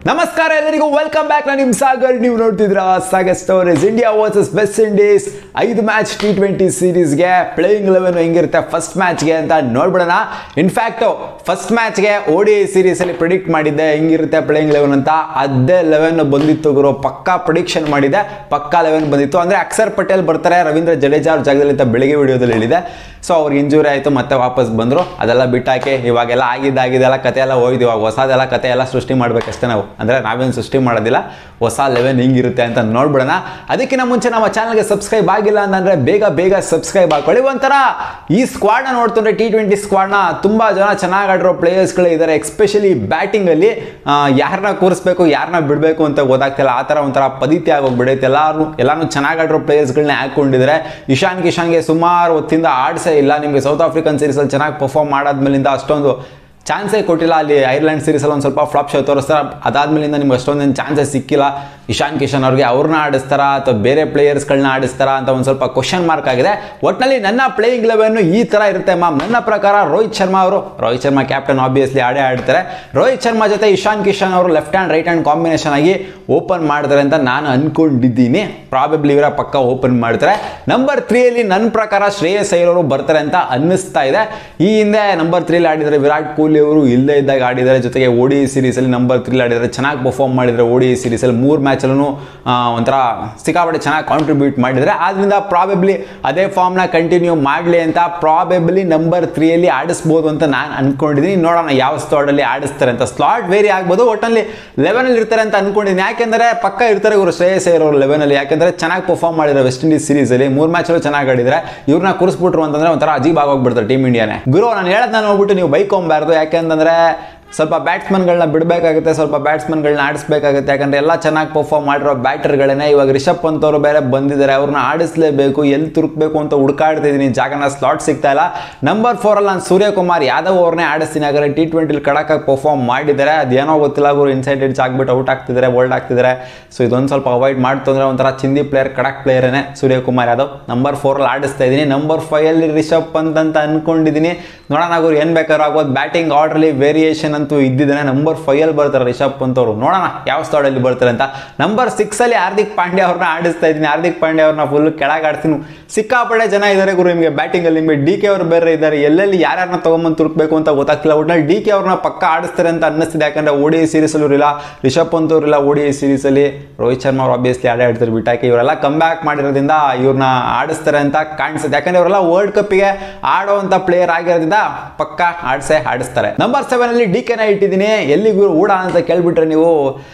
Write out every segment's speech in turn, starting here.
ನಮಸ್ಕಾರ ಎಲ್ಲರಿಗೂ welcome back ನಾನು ನಿಮ್ ಸಾಗರ್ ನೀವು ನೋಡ್ತಿದ್ರ Sagar stories India versus West Indies ಐದು ಮ್ಯಾಚ್ ಟಿ ಟ್ವೆಂಟಿ ಸೀರೀಸ್ಗೆ ಪ್ಲೇಯಿಂಗ್ ಲೆವೆನ್ ಹೆಂಗಿರುತ್ತೆ ಫಸ್ಟ್ ಮ್ಯಾಚ್ಗೆ ಅಂತ ನೋಡ್ಬಿಡೋಣ ಇನ್ಫ್ಯಾಕ್ಟ್ ಫಸ್ಟ್ ಮ್ಯಾಚ್ಗೆ ಓಡಿ ಸೀರೀಸ್ ಅಲ್ಲಿ ಪ್ರಿಡಿಕ್ಟ್ ಮಾಡಿದ್ದೆ ಹೆಂಗಿರುತ್ತೆ ಪ್ಲೇಯಿಂಗ್ ಲೆವೆನ್ ಅಂತ ಅದೇ ಲೆವೆನ್ ಬಂದಿತ್ತು ಗುರು ಪಕ್ಕಾ ಪ್ರಿಡಿಕ್ಷನ್ ಮಾಡಿದೆ ಪಕ್ಕಾ ಲೆವೆನ್ ಬಂದಿತ್ತು ಅಂದ್ರೆ ಅಕ್ಷರ್ ಪಟೇಲ್ ಬರ್ತಾರೆ ರವೀಂದ್ರ ಜಡೇಜಾ ಅವ್ರ ಜಾಗದಲ್ಲಿ ಅಂತ ಬೆಳಿಗ್ಗೆ ವಿಡಿಯೋದಲ್ಲಿ ಹೇಳಿದೆ ಸೊ ಅವ್ರಿಗೆ ಇಂಜುರಿ ಆಯಿತು ಮತ್ತೆ ವಾಪಸ್ ಬಂದರು ಅದೆಲ್ಲ ಬಿಟ್ಟಾಕಿ ಇವಾಗೆಲ್ಲ ಆಗಿದ್ದಾಗಿದೆಲ್ಲ ಕತೆ ಎಲ್ಲ ಹೋಯ್ದು ಇವಾಗ ಹೊಸದೆಲ್ಲ ಕತೆ ಎಲ್ಲ ಸೃಷ್ಟಿ ಮಾಡ್ಬೇಕಷ್ಟೇ ನಾವು ಅಂದರೆ ನಾವೇನು ಸೃಷ್ಟಿ ಮಾಡೋದಿಲ್ಲ ಹೊಸ ಲೆವೆನ್ ಹಿಂಗಿರುತ್ತೆ ಅಂತ ನೋಡ್ಬಿಡೋಣ ಅದಕ್ಕಿಂತ ಮುಂಚೆ ನಮ್ಮ ಚಾನಲ್ಗೆ ಸಬ್ಸ್ಕ್ರೈಬ್ ಆಗಿಲ್ಲ ಅಂತಂದ್ರೆ ಬೇಗ ಬೇಗ ಸಬ್ಸ್ಕ್ರೈಬ್ ಹಾಕೊಳ್ಳಿ ಒಂಥರ ಈ ಸ್ಕ್ವಾಡ್ನ ನೋಡ್ತಂದ್ರೆ ಟಿ ಟ್ವೆಂಟಿ ಸ್ಕ್ವಾಡ್ನ ತುಂಬ ಜನ ಚೆನ್ನಾಗಿ ಆಡಿರೋ ಪ್ಲೇಯರ್ಸ್ಗಳು ಇದ್ದಾರೆ ಎಕ್ಸ್ಪೆಷಲಿ ಬ್ಯಾಟಿಂಗಲ್ಲಿ ಯಾರನ್ನ ಕೂರಿಸ್ಬೇಕು ಯಾರನ್ನ ಬಿಡಬೇಕು ಅಂತ ಗೊತ್ತಾಗ್ತಿಲ್ಲ ಆ ಥರ ಒಂಥರ ಪದಿತಿ ಆಗೋಗ್ಬಿಡೈತೆ ಎಲ್ಲರೂ ಎಲ್ಲಾನು ಚೆನ್ನಾಗಿ ಆಡಿರೋ ಪ್ಲೇಯರ್ಸ್ಗಳನ್ನ ಹಾಕೊಂಡಿದ್ದಾರೆ ಇಶಾನ್ ಕಿಶಾನ್ಗೆ ಸುಮಾರು ಹೊತ್ತಿಂದ ಆಡ್ಸೇ ಇಲ್ಲ ನಿಮಗೆ ಸೌತ್ ಆಫ್ರಿಕನ್ ಸೀರೀಸಲ್ಲಿ ಚೆನ್ನಾಗಿ ಪರ್ಫಾರ್ಮ್ ಮಾಡಾದ್ಮೇಲಿಂದ ಅಷ್ಟೊಂದು ಚಾನ್ಸೇ ಕೊಟ್ಟಿಲ್ಲ ಅಲ್ಲಿ ಐರ್ಲೆಂಡ್ ಸೀರೀಸಲ್ಲಿ ಒಂದು ಸ್ವಲ್ಪ ಫ್ಲಾಪ್ ಶೋ ತೋರಿಸ್ತಾರೆ ಅದಾದ್ಮೇಲಿಂದ ನಿಮ್ಗೆ ಅಷ್ಟೊಂದೇನು ಚಾನ್ಸಸ್ ಸಿಕ್ಕಿಲ್ಲ ಇಶಾನ್ ಕಿಶನ್ ಅವ್ರಿಗೆ ಅವ್ರನ್ನ ಆಡಿಸ್ತಾರಾ ಅಥವಾ ಬೇರೆ ಪ್ಲೇಯರ್ಸ್ಗಳನ್ನ ಆಡಿಸ್ತಾರಾ ಅಂತ ಒಂದು ಸ್ವಲ್ಪ ಕ್ವಶನ್ ಮಾರ್ಕ್ ಆಗಿದೆ ಒಟ್ಟಿನಲ್ಲಿ ನನ್ನ ಪ್ಲೇಯಿಂಗ್ ಲೆವೆನ್ ಈ ಥರ ಇರುತ್ತೆ ಮ್ಯಾಮ್ ನನ್ನ ಪ್ರಕಾರ ರೋಹಿತ್ ಶರ್ಮಾ ಅವರು ರೋಹಿತ್ ಶರ್ಮಾ ಕ್ಯಾಪ್ಟನ್ ಆಬ್ವಿಯಸ್ಲಿ ಆಡೇ ಆಡ್ತಾರೆ ರೋಹಿತ್ ಶರ್ಮಾ ಜೊತೆ ಇಶಾನ್ ಕಿಶನ್ ಅವರು left hand right hand combination ಆಗಿ ಓಪನ್ ಮಾಡ್ತಾರೆ ಅಂತ ನಾನು ಅನ್ಕೊಂಡಿದ್ದೀನಿ ಪ್ರಾಬಬ್ಲಿ ಇವರ ಪಕ್ಕ ಓಪನ್ ಮಾಡ್ತಾರೆ ನಂಬರ್ ತ್ರೀಯಲ್ಲಿ ನನ್ನ ಪ್ರಕಾರ ಶ್ರೇಯಸ್ ಅಯ್ಯರ್ ಅವರು ಬರ್ತಾರೆ ಅಂತ ಅನ್ನಿಸ್ತಾ ಇದೆ ಈ ಹಿಂದೆ ನಂಬರ್ ತ್ರೀಲಿ ಆಡಿದರೆ ವಿರಾಟ್ ಕೊಹ್ಲಿ ಅವರು ಇಲ್ಲದೇ ಇದ್ದಾಗ ಆಡಿದ್ದಾರೆ ಜೊತೆಗೆ ಓಡಿ ಸೀರೀಸಲ್ಲಿ ನಂಬರ್ ತ್ರೀಲಿ ಆಡಿದ್ದಾರೆ ಚೆನ್ನಾಗಿ ಪರ್ಫಾರ್ಮ್ ಮಾಡಿದ್ದಾರೆ ಓಡಿ ಸೀರೀಸಲ್ಲಿ ಮೂರು ಮ್ಯಾಚಲ್ಲೂ ಒಂಥರ ಸಿಕ್ಕಾಪಟ್ಟೆ ಚೆನ್ನಾಗಿ ಕಾಂಟ್ರಿಬ್ಯೂಟ್ ಮಾಡಿದ್ದಾರೆ ಆದ್ರಿಂದ ಪ್ರಾಬಬ್ಲಿ ಅದೇ ಫಾರ್ಮ್ನ ಕಂಟಿನ್ಯೂ ಮಾಡಲಿ ಅಂತ ಪ್ರಾಬಬ್ಲಿ ನಂಬರ್ ತ್ರೀಯಲ್ಲಿ ಆಡಿಸ್ಬೋದು ಅಂತ ನಾನು ಅನ್ಕೊಂಡಿದ್ದೀನಿ ನೋಡೋಣ ಯಾವ ಸ್ಲಾಟಲ್ಲಿ ಆಡಿಸ್ತಾರೆ ಅಂತ ಸ್ಲಾಟ್ ವೇರಿ ಆಗ್ಬೋದು ಒಟ್ಟಲ್ಲಿ ಲೆವೆನಲ್ಲಿ ಇರ್ತಾರೆ ಅಂತ ಅನ್ಕೊಂಡಿದ್ದೀನಿ ಯಾಕೆಂದರೆ ಪಕ್ಕ ಇರ್ತಾರೆ ಇವರು ಶ್ರೇಯಸ್ ಅಯ್ಯರ್ ಅವರು ಲೆವೆನಲ್ಲಿ ಯಾಕೆಂದರೆ ಚೆನ್ನಾಗಿ ಪರ್ಫಾರ್ಮ್ ಮಾಡಿದ್ದಾರೆ ವೆಸ್ಟ್ ಇಂಡೀಸ್ ಸೀರೀಸಲ್ಲಿ ಮೂರು ಮ್ಯಾಚಲ್ಲೂ ಚೆನ್ನಾಗಿ ಆಡಿದ್ರೆ ಇವ್ರನ್ನ ಕೂರಿಸ್ಬಿಟ್ರು ಅಂತಂದ್ರೆ ಒಂಥರ ಅಜೀಬ್ ಆಗೋಗ್ಬಿಡ್ತಾರೆ ಟೀಮ್ ಇಂಡಿಯಾನೇ ಗುರು ನಾನು ಹೇಳೋದನ್ನ ನೋಡ್ಬಿಟ್ಟು ನೀವು ಬೈಕೊಂಬಾರ್ದು ಯಾಕೆಂತಂದ್ರೆ ಸ್ವಲ್ಪ ಬ್ಯಾಟ್ಸ್ಮನ್ಗಳನ್ನ ಬಿಡಬೇಕಾಗುತ್ತೆ ಸ್ವಲ್ಪ ಬ್ಯಾಟ್ಸ್ಮನ್ಗಳನ್ನ ಆಡಿಸ್ಬೇಕಾಗುತ್ತೆ ಯಾಕಂದ್ರೆ ಎಲ್ಲ ಚೆನ್ನಾಗಿ ಪರ್ಫಾರ್ಮ್ ಮಾಡಿರೋ ಬ್ಯಾಟರ್ಗಳೇ ಇವಾಗ ರಿಷಬ್ ಪಂತ್ ಅವರು ಬೇರೆ ಬಂದಿದ್ದಾರೆ ಅವ್ರನ್ನ ಆಡಿಸ್ಲೇಬೇಕು ಎಲ್ಲಿ ತುರುಕ್ಬೇಕು ಅಂತ ಹುಡುಕಾಡ್ತಿದ್ದೀನಿ ಜಾಗನ ಸ್ಲಾಟ್ ಸಿಗ್ತಾ ಇಲ್ಲ ನಂಬರ್ ಫೋರಲ್ಲಿ ನಾನು ಸೂರ್ಯಕುಮಾರ್ ಯಾದವ್ ಅವ್ರನ್ನೇ ಆಡಿಸ್ತೀನಿ ಹಾಗಾದ್ರೆ ಟಿ ಟ್ವೆಂಟಿಲಿ ಕಡಕಾಗಿ ಪರ್ಫಾರ್ಮ್ ಮಾಡಿದ್ದಾರೆ ಅದೇನೋ ಗೊತ್ತಿಲ್ಲ ಅವರು ಇನ್ಸೈಡ್ ಹಿಡ್ಸ್ ಆಗ್ಬಿಟ್ಟು ಔಟ್ ಆಗ್ತಿದ್ದಾರೆ ವರ್ಲ್ಡ್ ಆಗ್ತಿದ್ದಾರೆ ಸೊ ಇದೊಂದು ಸ್ವಲ್ಪ ಅವಾಯ್ಡ್ ಮಾಡ್ತು ಅಂದ್ರೆ ಒಂಥರ ಚಿಂದಿ ಪ್ಲೇಯರ್ ಕಡಕ್ ಪ್ಲೇಯರೇ ಸೂರ್ಯಕುಮಾರ್ ಯಾದವ್ ನಂಬರ್ ಫೋರಲ್ಲಿ ಆಡಿಸ್ತಾ ಇದ್ದೀನಿ ನಂಬರ್ ಫೈವಲ್ಲಿ ರಿಷಬ್ ಪಂತ್ ಅಂತ ಅನ್ಕೊಂಡಿದ್ದೀನಿ ನೋಡೋಣ ಅವ್ರು ಏನು ಬೇಕಾದ್ರೂ ಆಗೋದು ಬ್ಯಾಟಿಂಗ್ ಆರ್ಡ್ರಲ್ಲಿ ವೇರಿಯೇಷನ್ ಅಂತೂ ಇದ್ದಿದ್ದಾನೆ ನಂಬರ್ ಫೈವಲ್ಲಿ ಬರ್ತಾರೆ ರಿಷಬ್ ಪಂತ್ ಅವರು ನೋಡೋಣ ಯಾವ ಸ್ಟಾಡಲ್ಲಿ ಬರ್ತಾರೆ ಅಂತ ನಂಬರ್ ಸಿಕ್ಸಲ್ಲಿ ಹಾರ್ದಿಕ್ ಪಾಂಡ್ಯ ಅವ್ರನ್ನ ಆಡಿಸ್ತಾ ಇದ್ದೀನಿ ಹಾರ್ದಿಕ್ ಪಾಂಡ್ಯ ಅವ್ರನ್ನ ಫುಲ್ ಕೆಳಗೆ ಆಡ್ತೀನಿ ಸಿಕ್ಕಾಪಡೆ ಜನ ಇದ್ದಾರೆ ಗುರು ನಿಮಗೆ ಬ್ಯಾಟಿಂಗಲ್ಲಿ ನಿಮಗೆ ಡಿ ಕೆ ಅವರು ಬೇರೆ ಇದ್ದಾರೆ ಎಲ್ಲೆಲ್ಲಿ ಯಾರ್ಯಾರನ್ನ ತೊಗೊಂಬಂದು ತುರುಕ್ಬೇಕು ಅಂತ ಗೊತ್ತಾಗ್ತಿಲ್ಲ ಒಟ್ಟಿನಲ್ಲಿ ಡಿ ಕೆ ಅವ್ರನ್ನ ಪಕ್ಕ ಆಡಿಸ್ತಾರೆ ಅಂತ ಅನ್ನಿಸ್ತಿದೆ ಯಾಕಂದ್ರೆ ಓಡಿ ಸೀರೀಸಲ್ಲೂ ಇರಲಿಲ್ಲ ರಿಷಬ್ ಪಂತ್ ಅವರಿಲ್ಲ ಓಡಿ ಸೀರೀಸಲ್ಲಿ ರೋಹಿತ್ ಶರ್ಮಾ ಅವ್ರು ಆಬ್ವಿಯಸ್ಲಿ ಆಡೇ ಆಡ್ತಾರೆ ಬಿಟ್ಟಾಕಿ ಇವರೆಲ್ಲ ಕಮ್ ಬ್ಯಾಕ್ ಮಾಡಿರೋದ್ರಿಂದ ಇವ್ರನ್ನ ಆಡಿಸ್ತಾರೆ ಅಂತ ಕಾಣಿಸುತ್ತೆ ಯಾಕಂದ್ರೆ ಇವರೆಲ್ಲ ವರ್ಲ್ಡ್ ಕಪ್ಗೆ ಆಡೋವಂಥ ಪ್ಲೇಯರ್ ಆಗಿರೋದ್ರಿಂದ ಪಕ್ಕ ಆಡಿಸೇ ಆಡಿಸ್ತಾರೆ ನಂಬರ್ ಸೆವೆನ್ ಅಲ್ಲಿ ಡಿ ಕೆನ ಇಟ್ಟಿದ್ದೀನಿ ಎಲ್ಲಿಗೂ ಊಡ ಅಂತ ಕೇಳ್ಬಿಟ್ರೆ ನೀವು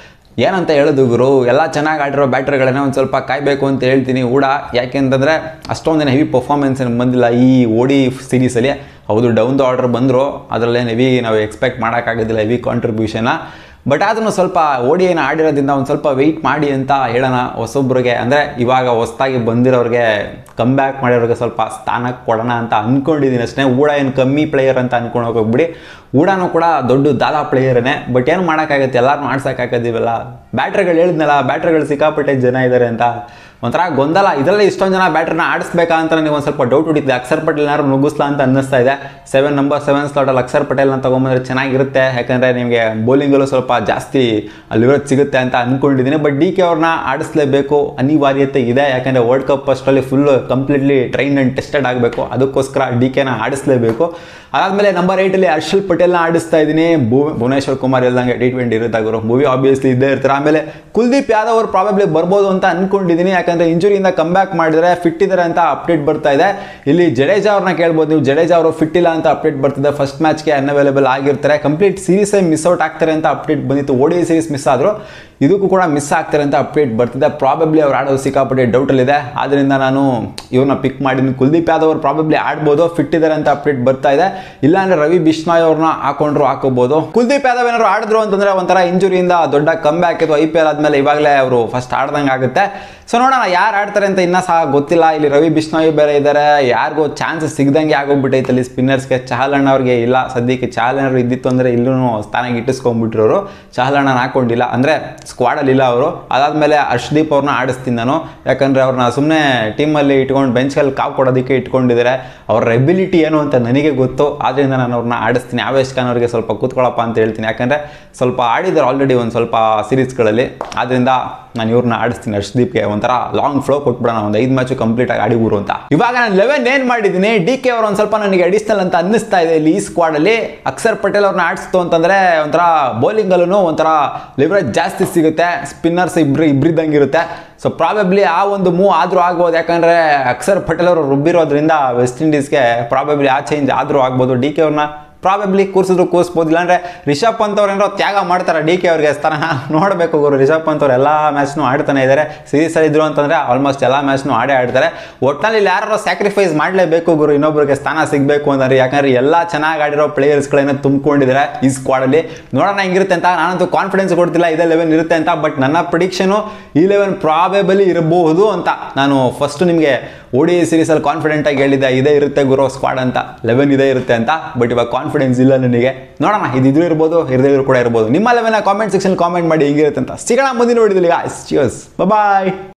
ಏನಂತ ಹೇಳೋದು ಗುರು ಎಲ್ಲ ಚೆನ್ನಾಗಿ ಆಡಿರೋ ಬ್ಯಾಟ್ರಿಗಳನ್ನ ಒಂದು ಸ್ವಲ್ಪ ಕಾಯಬೇಕು ಅಂತ ಹೇಳ್ತೀನಿ ಊಡ ಯಾಕೆಂತಂದರೆ ಅಷ್ಟೊಂದೇನು ಹೆವಿ ಪರ್ಫಾರ್ಮೆನ್ಸ್ ಏನು ಬಂದಿಲ್ಲ ಈ ಓಡಿ ಸೀರೀಸಲ್ಲಿ ಹೌದು ಡೌನ್ ದ ಆರ್ಡರ್ ಬಂದರು ಅದರಲ್ಲೇನು ಹೆವಿ ನಾವು ಎಕ್ಸ್ಪೆಕ್ಟ್ ಮಾಡೋಕ್ಕಾಗೋದಿಲ್ಲ ಹೆವಿ ಕಾಂಟ್ರಿಬ್ಯೂಷನ್ನ ಬಟ್ ಅದನ್ನು ಸ್ವಲ್ಪ ಓಡಿ ಏನು ಆಡಿರೋದ್ರಿಂದ ಒಂದು ಸ್ವಲ್ಪ ವೆಯ್ಟ್ ಮಾಡಿ ಅಂತ ಹೇಳೋಣ ಹೊಸೊಬ್ರಿಗೆ ಅಂದರೆ ಇವಾಗ ಹೊಸ್ದಾಗಿ ಬಂದಿರೋರಿಗೆ ಕಮ್ ಬ್ಯಾಕ್ ಮಾಡಿರೋರಿಗೆ ಸ್ವಲ್ಪ ಸ್ಥಾನ ಕೊಡೋಣ ಅಂತ ಅಂದ್ಕೊಂಡಿದ್ದೀನಿ ಅಷ್ಟೇ ಊಡ ಏನು ಕಮ್ಮಿ ಪ್ಲೇಯರ್ ಅಂತ ಅಂದ್ಕೊಂಡು ಹೋಗ್ಬಿಡಿ ಊಡನೂ ಕೂಡ ದೊಡ್ಡ ದಾದಾ ಪ್ಲೇಯರೇ ಬಟ್ ಏನು ಮಾಡೋಕ್ಕಾಗತ್ತೆ ಎಲ್ಲರೂ ಮಾಡ್ಸೋಕ್ಕಾಗೋದಿವಲ್ಲ ಬ್ಯಾಟ್ರಿಗಳು ಹೇಳಿದ್ನಲ್ಲ ಬ್ಯಾಟ್ರಿಗಳು ಸಿಕ್ಕಾಪಟ್ಟೆ ಜನ ಇದ್ದಾರೆ ಅಂತ ಒಂಥರ ಗೊಂದಲ ಇದರಲ್ಲಿ ಇಷ್ಟೊಂದು ಜನ ಬ್ಯಾಟ್ರನ್ನ ಆಡಿಸ್ಬೇಕಾ ಅಂತ ನನಗೆ ಒಂದು ಸ್ವಲ್ಪ ಡೌಟ್ ಹೊಡಿತಿದೆ ಅಕ್ಷರ್ ಪಟೇಲ್ ಏನಾದ್ರು ನುಗ್ಗಿಸ್ಲಾ ಅಂತ ಅನ್ನಿಸ್ತಾ ಇದೆ ಸೆವೆನ್ ನಂಬರ್ ಸೆವೆನ್ ಸ್ಲಾಟಲ್ಲಿ ಅಕ್ಷರ್ ಪಟೇಲ್ನ ತೊಗೊಂಬಂದ್ರೆ ಚೆನ್ನಾಗಿರುತ್ತೆ ಯಾಕಂದರೆ ನಿಮಗೆ ಬೌಲಿಂಗಲ್ಲೂ ಸ್ವಲ್ಪ ಜಾಸ್ತಿ ಲಿವರೇಜ್ ಸಿಗುತ್ತೆ ಅಂತ ಅಂದ್ಕೊಂಡಿದ್ದೀನಿ ಬಟ್ ಡಿ ಕೆ ಅವ್ರನ್ನ ಆಡಿಸ್ಲೇಬೇಕು ಅನಿವಾರ್ಯತೆ ಇದೆ ಯಾಕಂದರೆ ವರ್ಲ್ಡ್ ಕಪ್ ಅಷ್ಟರಲ್ಲಿ full completely train and tested ಆಗಬೇಕು ಅದಕ್ಕೋಸ್ಕರ ಡಿ ಕೆನ ಆಡಿಸ್ಲೇಬೇಕು ಅದಾದಮೇಲೆ ನಂಬರ್ ಏಯ್ಟಲ್ಲಿ ಹರ್ಷಲ್ ಪಟೇಲ್ನ ಆಡಿಸ್ತಾ ಇದ್ದೀನಿ ಭೂ ಭುವನೇಶ್ವರ್ ಕುಮಾರ್ ಇಲ್ದಂಗೆ ಟಿ ಟ್ವೆಂಟಿ ಇರುತ್ತಾಗರು ಮೂವಿ ಆಬ್ವಿಯಸ್ಲಿ ಇದ್ದೇ ಇರ್ತಾರೆ ಆಮೇಲೆ ಕುಲ್ದೀಪ್ ಯಾದವ್ ಅವರು ಪ್ರಾಬಬ್ಲಿ ಬರ್ಬೋದು ಅಂತ ಅನ್ಕೊಂಡಿದ್ದೀನಿ ಯಾಕಂದರೆ ಇಂಜುರಿಯಿಂದ ಕಮ್ ಬ್ಯಾಕ್ ಮಾಡಿದರೆ ಫಿಟ್ ಇದ್ದಾರೆ ಅಂತ ಅಪ್ಡೇಟ್ ಬರ್ತಾ ಇದೆ ಇಲ್ಲಿ ಜಡೇಜಾ ಅವ್ರನ್ನ ಕೇಳ್ಬೋದು ನೀವು ಜಡೇಜಾ ಅವರು ಫಿಟ್ ಇಲ್ಲ ಅಂತ ಅಪ್ಡೇಟ್ ಬರ್ತಿದೆ ಫಸ್ಟ್ ಮ್ಯಾಚ್ಗೆ ಅನ್ಅವೈಲೇಬಲ್ ಆಗಿರ್ತಾರೆ ಕಂಪ್ಲೀಟ್ ಸೀರೀಸೇ ಮಿಸ್ ಔಟ್ ಆಗ್ತಾರೆ ಅಂತ ಅಪ್ಡೇಟ್ ಬಂದಿತ್ತು ಓಡಿ ಸೀರೀಸ್ ಮಿಸ್ ಆದರೂ ಇದಕ್ಕೂ ಕೂಡ ಮಿಸ್ ಆಗ್ತಾರೆ ಅಂತ ಅಪ್ಡೇಟ್ ಬರ್ತಿದೆ ಪ್ರಾಬಬ್ಲಿ ಅವ್ರು ಆಡೋದು ಸಿಕ್ಕಾಪಟ್ಟೆ ಡೌಟಲ್ಲಿದೆ ಆದ್ದರಿಂದ ನಾನು ಇವ್ರನ್ನ ಪಿಕ್ ಮಾಡಿದ್ದೀನಿ ಕುಲ್ದೀಪ್ ಯಾದವ್ ಅವರು ಪ್ರಾಬಬ್ಲಿ ಆಡ್ಬೋದು ಫಿಟ್ ಇದ್ದಾರೆ ಅಂತ ಅಪ್ಡೇಟ್ ಬರ್ತಾ ಇದೆ ಇಲ್ಲಾಂದ್ರೆ ರವಿ ಬಿಷ್ನಾಯ್ ಅವ್ರನ್ನ ಹಾಕೊಂಡ್ರು ಹಾಕೋಬಹುದು ಕುಲ್ದೀಪ್ ಯಾದವ್ ಏನಾದ್ರು ಆಡಿದ್ರು ಅಂತಂದ್ರೆ ಒಂಥರ ಇಂಜುರಿಯಿಂದ ದೊಡ್ಡ ಕಮ್ ಬ್ಯಾಕ್ ಇದು ಐ ಪಿ ಎಲ್ ಆದ್ಮೇಲೆ ಇವಾಗಲೇ ಅವರು ಫಸ್ಟ್ ಆಡ್ದಂಗೆ ಆಗುತ್ತೆ ಸೊ ನೋಡೋಣ ಯಾರು ಆಡ್ತಾರೆ ಅಂತ ಇನ್ನೂ ಸಹ ಗೊತ್ತಿಲ್ಲ ಇಲ್ಲಿ ರವಿ ಬಿಷ್ಣಾಯ್ ಬೇರೆ ಇದ್ದಾರೆ ಯಾರಿಗೂ ಚಾನ್ಸಸ್ ಸಿಗ್ದಂಗೆ ಆಗೋಗ್ಬಿಟ್ಟೈತೆ ಅಲ್ಲಿ ಸ್ಪಿನ್ನರ್ಸ್ಗೆ ಚಹಲಣ್ಣ ಅವ್ರಿಗೆ ಇಲ್ಲ ಸದ್ಯಕ್ಕೆ ಚಹಲಣ್ಣರು ಇದ್ದಿತ್ತು ಅಂದರೆ ಇಲ್ಲೂ ಸ್ಥಾನಕ್ಕೆ ಇಟ್ಟಿಸ್ಕೊಂಡ್ಬಿಟ್ರು ಅವರು ಚಹಲಣ್ಣನ ಹಾಕೊಂಡಿಲ್ಲ ಅಂದರೆ ಸ್ಕ್ವಾಡಲ್ಲಿ ಇಲ್ಲ ಅವರು ಅದಾದಮೇಲೆ ಹರ್ಷದೀಪ್ ಅವ್ರನ್ನ ಆಡಿಸ್ತೀನಿ ನಾನು ಯಾಕಂದರೆ ಅವ್ರನ್ನ ಸುಮ್ಮನೆ ಟೀಮಲ್ಲಿ ಇಟ್ಕೊಂಡು ಬೆಂಚಲ್ಲಿ ಕಾವು ಕೊಡೋದಕ್ಕೆ ಇಟ್ಕೊಂಡಿದ್ದಾರೆ ಅವ್ರ ಎಬಿಲಿಟಿ ಏನು ಅಂತ ನನಗೆ ಗೊತ್ತು ಆದ್ದರಿಂದ ನಾನು ಅವ್ರನ್ನ ಆಡಿಸ್ತೀನಿ ಆವೇಶ್ ಖಾನ್ ಅವರಿಗೆ ಸ್ವಲ್ಪ ಕೂತ್ಕೊಳ್ಳಪ್ಪ ಅಂತ ಹೇಳ್ತೀನಿ ಯಾಕಂದರೆ ಸ್ವಲ್ಪ ಆಡಿದ್ದಾರೆ ಆಲ್ರೆಡಿ ಒಂದು ಸ್ವಲ್ಪ ಸೀರೀಸ್ಗಳಲ್ಲಿ ಆದ್ದರಿಂದ ನಾನು ಇವ್ರನ್ನ ಆಡಿಸ್ತೀನಿ ಹರ್ಷದೀಪ್ಗೆ ಒಂಥರ ಲಾಂಗ್ ಫ್ಲೋ ಕೊಟ್ಬಿಡೋಣ ಒಂದು ಐದು ಮ್ಯಾಚು ಕಂಪ್ಲೀಟ್ ಆಗಿ ಆಡಿಗುರು ಅಂತ ಇವಾಗ ನಾನು ಲೆವೆನ್ ಏನು ಮಾಡಿದ್ದೀನಿ ಡಿ ಕೆ ಅವರು ಒಂದು ಸ್ವಲ್ಪ ನನಗೆ ಅಡಿಷನಲ್ ಅಂತ ಅನ್ನಿಸ್ತಾ ಇದೆ ಇಲ್ಲಿ ಈ ಸ್ಕ್ವಾಡಲ್ಲಿ ಅಕ್ಷರ್ ಪಟೇಲ್ ಅವ್ರನ್ನ ಆಡಿಸ್ತು ಅಂತಂದರೆ ಒಂಥರ ಬೌಲಿಂಗಲ್ಲೂ ಒಂಥರ ಲಿವರೇಜ್ ಜಾಸ್ತಿ ಸಿಗುತ್ತೆ ಸ್ಪಿನ್ನರ್ಸ್ ಇಬ್ರು ಇಬ್ಬರಿದ್ದಂಗೆ ಇರುತ್ತೆ ಸೊ ಪ್ರಾಬಬ್ಲಿ ಆ ಒಂದು ಮೂವ್ ಆದರೂ ಆಗ್ಬೋದು ಯಾಕಂದರೆ ಅಕ್ಷರ್ ಪಟೇಲ್ ಅವರು ರುಬ್ಬಿರೋದ್ರಿಂದ ವೆಸ್ಟ್ ಇಂಡೀಸ್ಗೆ ಪ್ರಾಬಬ್ಲಿ ಆ ಚೇಂಜ್ ಆದರೂ ಆಗ್ಬೋದು ಡಿ ಕೆ ಅವ್ರನ್ನ ಪ್ರಾಬಬ್ಲಿ ಕೂರಿಸಿದ್ರು ಕೂರಿಸ್ಬೋದು ಇಲ್ಲಾಂದ್ರೆ ರಿಷಬ್ ಪಂತ್ ಅವ್ರು ಏನಾರೋ ತ್ಯಾಗ ಮಾಡ್ತಾರೆ ಡಿ ಕೆ ಅವ್ರಿಗೆ ಸ್ಥಾನ ನೋಡಬೇಕು ಗುರು ರಿಷಬ್ ಪಂತ್ ಅವ್ರು ಎಲ್ಲ ಮ್ಯಾಚ್ನು ಆಡ್ತಾನೆ ಇದ್ದಾರೆ ಸೀರೀಸಲ್ಲಿ ಇದ್ರು ಅಂತಂದರೆ ಆಲ್ಮೋಸ್ಟ್ ಎಲ್ಲ ಮ್ಯಾಚ್ನು ಆಡೇ ಆಡ್ತಾರೆ ಒಟ್ಟಿನಲ್ಲಿ ಇಲ್ಲಿ ಯಾರು ಸ್ಯಾಕ್ರಿಫೈಸ್ ಮಾಡಲೇಬೇಕು ಗುರು ಇನ್ನೊಬ್ಬರಿಗೆ ಸ್ಥಾನ ಸಿಗಬೇಕು ಅಂತಂದ್ರೆ ಯಾಕಂದ್ರೆ ಎಲ್ಲ ಚೆನ್ನಾಗಿ ಆಡಿರೋ ಪ್ಲೇಯರ್ಸ್ಗಳನ್ನ ತುಂಬಿಕೊಂಡಿದ್ದಾರೆ ಈ ಸ್ಕ್ವಾಡಲ್ಲಿ ನೋಡೋಣ ಹೆಂಗಿರುತ್ತೆ ಅಂತ ನಾನಂತೂ ಕಾನ್ಫಿಡೆನ್ಸ್ ಕೊಡ್ತಿಲ್ಲ ಇದೇ ಲೆವೆನ್ ಇರುತ್ತೆ ಅಂತ ಬಟ್ ನನ್ನ ಪ್ರಿಡಿಕ್ಷನು ಈ ಲೆವೆನ್ ಪ್ರಾಬೆಬಲಿ ಇರಬಹುದು ಅಂತ ನಾನು ಫಸ್ಟ್ ನಿಮಗೆ ಓಡಿ ಸೀರೀಸಲ್ಲಿ ಕಾನ್ಫಿಡೆಂಟ್ ಆಗಿ ಹೇಳಿದ್ದೆ ಇದೇ ಇರುತ್ತೆ ಗುರು ಸ್ಕ್ವಾಡ್ ಅಂತ ಲೆವೆನ್ ಇದೇ ಇರುತ್ತೆ ಅಂತ ಬಟ್ ಇವಾಗ ಕಾನ್ಫಿಡೆನ್ಸ್ ಇಲ್ಲ ನನಗೆ ನೋಡೋಣ ಇದು ಇದ್ರೂ ಇರ್ಬೋದು ಇರದೇ ಇದ್ರು ಕೂಡ ಇರ್ಬೋದು ನಿಮ್ಮ ಲೆವೆನ್ ಕಾಮೆಂಟ್ ಸೆಕ್ಷನ್ ಕಾಮೆಂಟ್ ಮಾಡಿ ಹೆಂಗಿರುತ್ತೆ ಅಂತ ಸಿಗೋಣ ಮುಂದಿನ ನೋಡಿದಿಲ್ಲ ಚಿಯರ್ಸ್ ಬಾಯ್